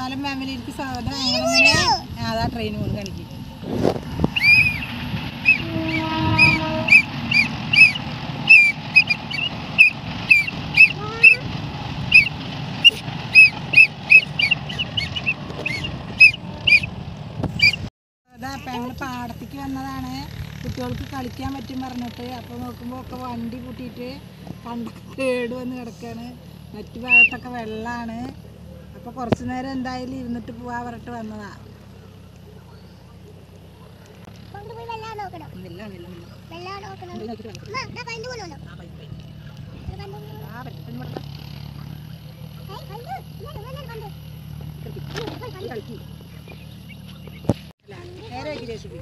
എന്നാലും ഫാമിലിക്ക് സാധനം ഞങ്ങളിങ്ങനെ അതാ ട്രെയിൻ കൊണ്ട് കാണിക്കും അതാ അപ്പം ഞങ്ങൾ പാടത്തേക്ക് വന്നതാണ് കുട്ടികൾക്ക് കളിക്കാൻ പറ്റും പറഞ്ഞിട്ട് അപ്പോൾ നോക്കുമ്പോൾ ഒക്കെ വണ്ടി കൂട്ടിയിട്ട് കണ്ടൊക്കെ കേട് വന്ന് കിടക്കുകയാണ് മറ്റു ഭാഗത്തൊക്കെ വെള്ളമാണ് അപ്പോൾ കുറച്ച് നേരം എന്തായാലും ഇരുന്നിട്ട് പോവാ പറഞ്ഞിട്ട് വന്നതാ കൊണ്ടുപോയി വെള്ളം നോക്കണം വെള്ളം വെള്ളം വെള്ളം വെള്ളം നോക്കണം ഇത് നോക്കിയിട്ട് വെള്ളം. ഉമ്മ, ദാ പൈൻ്റെ പോലുണ്ടോ ആ, പൈ, പൈ. ഇത് കണ്ടോ? ആ, പറ്റും. ഇങ്ങോട്ട് വാ. ഏയ്, കണ്ടു. ഇങ്ങനെ, ഇങ്ങനെ കണ്ടു. കളിക്ക്. ഇങ്ങനെ, പോയി കണ്ടു. കളിക്ക്. അല്ല, നേരെ വെക്ക് ജേസിബി.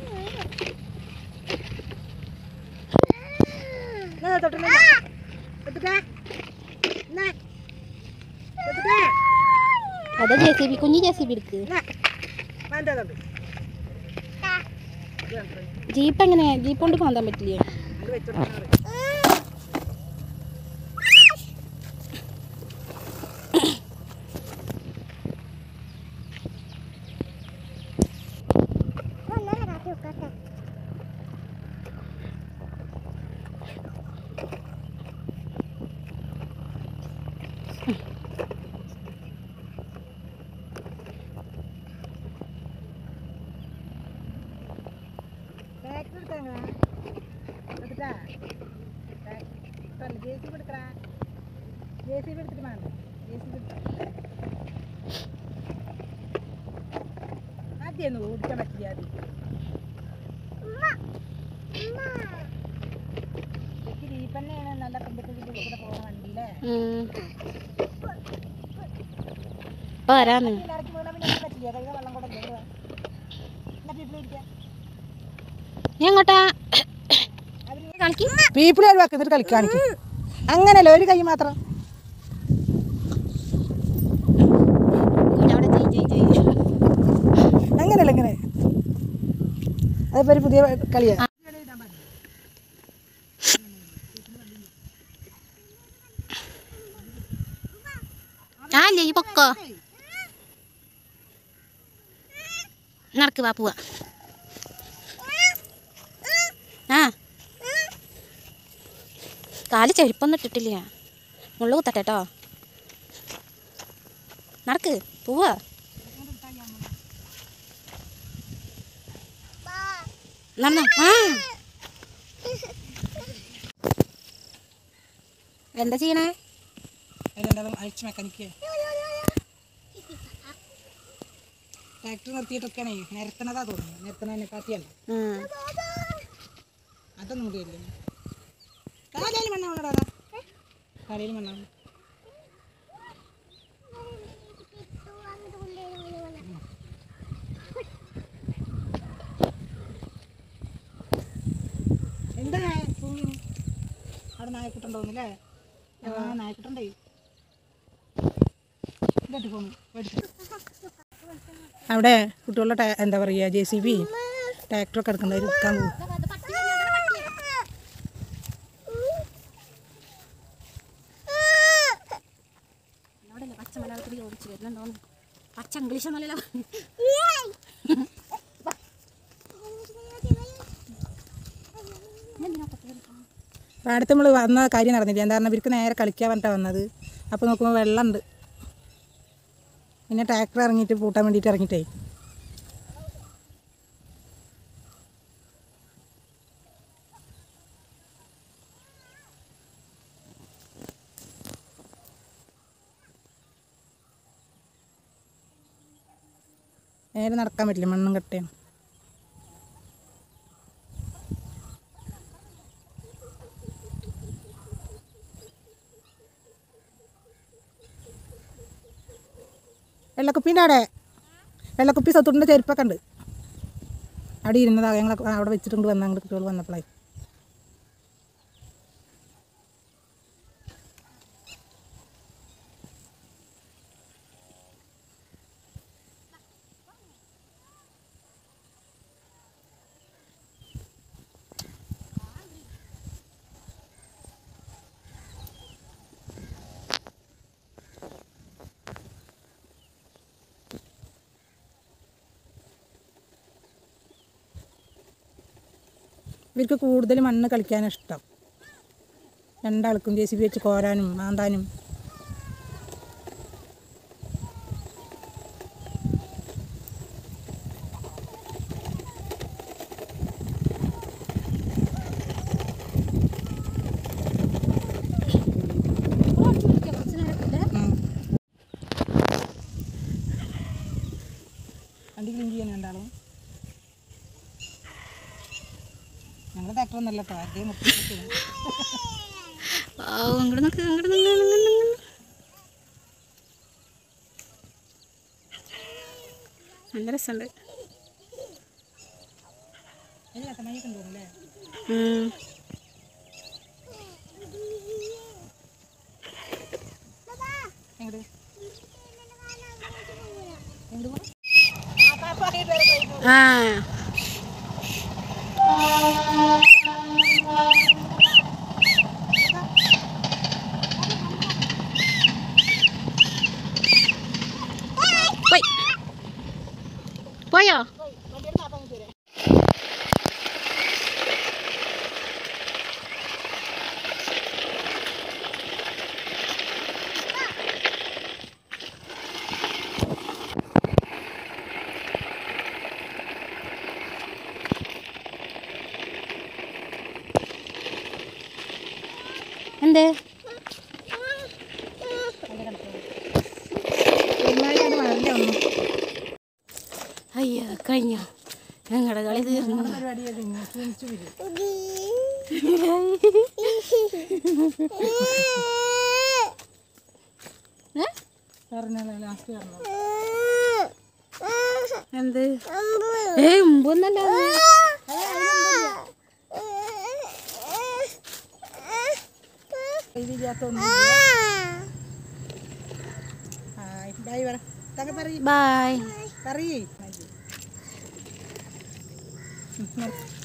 എന്നാ, തൊട്ടില്ല. തൊട്ടിട്ടാ. എന്നാ. തൊട്ടിട്ടാ. അതെ ജെ സി ബി കുഞ്ഞു ജെ സി ബി എടുക്ക് എന്നാ. മാറ്റാ തൊട്ട്. ആ. ഇത് കണ്ടോ? ജീപ്പ് എങ്ങനെ ജീപ്പ് കൊണ്ട് മാന്താൻ പറ്റില്ലേ അത് വെച്ചോട്ടെ. ഒന്നര കാട്ടി വെക്കാട്ടെ. ട്രാക്ടർ എടുത്താ എടുത്താ ജെ സി ബി എടുക്കടാ ജെ സി ബി എടുത്തിട്ട് വേണ്ട ജെ സി ബി ആദ്യം ഒന്ന് ഓടിക്കാൻ പറ്റില്ല അത് ഉമ്മ, ഉമ്മ. എനിക്ക് ജീപ്പ് തന്നെയാണ് നല്ല കമ്പത്തിൽ കൂടെ പോകുന്ന വണ്ടിയില്ലേ ഇപ്പൊ വരാന്ന് ഇറക്കി വീണാൽ പിന്നെ പറ്റില്ല കൈ വെള്ളം കൂടെ ഇല്ലേ? എന്നാ പീപ്പിൾ ഇരിക്കാം നീ എങ്ങോട്ടാ കളിക്ക് പീപ്പിൾ ഒഴിവാക്കി എന്നിട്ട് കളിക്കാണിക്ക് അങ്ങനല്ല ഒരു കൈ മാത്രം അവിടെ ചെയ് ചെയ് ചെയ് അങ്ങനല്ല ഇങ്ങനെ അതിപ്പോ ഒരു പുതിയ കളിയാ ആ ഇല്ലേ ഈ പൊക്കോ നടക്ക് വാ പോവാ ആ കാല് ചെരുപ്പൊന്നും ഇട്ടിട്ടില്ല മുള്ളു കുത്തട്ടെ കേട്ടോ നടക്ക് പോവാ നടന്നോ ആ എന്താ ചെയ്യണേ അതിലെന്താ അഴിച്ച് മെക്കാനിക്ക് ട്രാക്ടർ നിർത്തിയിട്ടൊക്കെയാണേ നിരത്തണതാ തോന്നുന്നു നിരത്തണതിനെ കാട്ടിയല്ല ഉം. അതൊന്നും കൂടിയല്ലേ കാലയിൽ മണ്ണാവണടാ കാലയിൽ മണ്ണാവണം എന്താ തൂങ്ങി അവിടെ നായക്കുട്ടുണ്ടോന്നല്ലേ ആ നായക്കുട്ടുണ്ടേ ഇങ്ങോട്ട് പോന്നു അവിടെ കുട്ടികളുടെ ട- എന്താ പറയുക ജെ സി ബി ട്രാക്ടറൊക്കെ എടുക്കണ്ടവർ എടുക്കാൻ പോകും അവിടെയല്ലേ പച്ച മലയാളത്തിൽ ചോദിച്ചു വരുന്നുണ്ടോന്ന് പച്ച ഇംഗ്ലീഷ് ഒന്നല്ലല്ലോ പാടത്ത് നമ്മൾ വന്ന കാര്യം നടന്നില്ല എന്താ പറഞ്ഞാൽ ഇവർക്ക് നേരെ കളിക്കാൻ പറഞ്ഞിട്ടാണ് വന്നത് അപ്പോൾ നോക്കുമ്പോൾ വെള്ളമുണ്ട് പിന്നെ ട്രാക്ടർ ഇറങ്ങിയിട്ട് പൂട്ടാൻ വേണ്ടിയിട്ട് ഇറങ്ങിയിട്ടേ നേരെ നടക്കാൻ പറ്റില്ല മണ്ണും കട്ടയാണ് വെള്ളക്കുപ്പീൻ്റെ അവിടെ വെള്ളക്കുപ്പി സത്തുട്ടിൻ്റെ ചെരുപ്പൊക്കെ ഉണ്ട് അവിടെ ഇരുന്നതാ ഞങ്ങൾ അവിടെ വെച്ചിട്ടുണ്ട് വന്ന അങ്ങോട്ട് കുട്ടികൾ വന്നപ്പോഴേ ഇവർക്ക് കൂടുതൽ മണ്ണ് കളിക്കാനാണ് ഇഷ്ടം രണ്ടാൾക്കും ജെ സി ബി വെച്ച് കോരാനും മാന്താനും വണ്ടി ക്ലീൻ ചെയ്യാൻ രണ്ടാളും ഞങ്ങളുടെ ട്രാക്ടർ ഒന്നല്ല കേട്ടോ അതേ മുട്ടി അങ്ങോട്ട് നോക്ക് അങ്ങോട്ട് നോക്ക് അങ്ങോട്ട് നോക്ക്. നല്ല രസമുണ്ട് അതിനകത്ത് മഴയൊക്കെ തോന്നുന്നല്ലേ ഉം. എങ്ങോട്ട് ആ പോയി പോയോ എന്തേ പെരുമാളിയാണ് വളരെ ഒന്നും അയ്യോ കഴിഞ്ഞോ ഞങ്ങളുടെ കളി തീർന്നു പരിപാടി കഴിഞ്ഞു ക്ഷീണിച്ചു വരും ഏ? പറഞ്ഞാലോ ലാസ്റ്റ് പറഞ്ഞു എന്ത് ഏ മുമ്പൊന്നല്ല ഇതില്ലാത്തൊന്നും ഹായ് ബൈ പറ തങ്ക പറയ് ബായ് പറയ് ഉം, നിർത്ത്.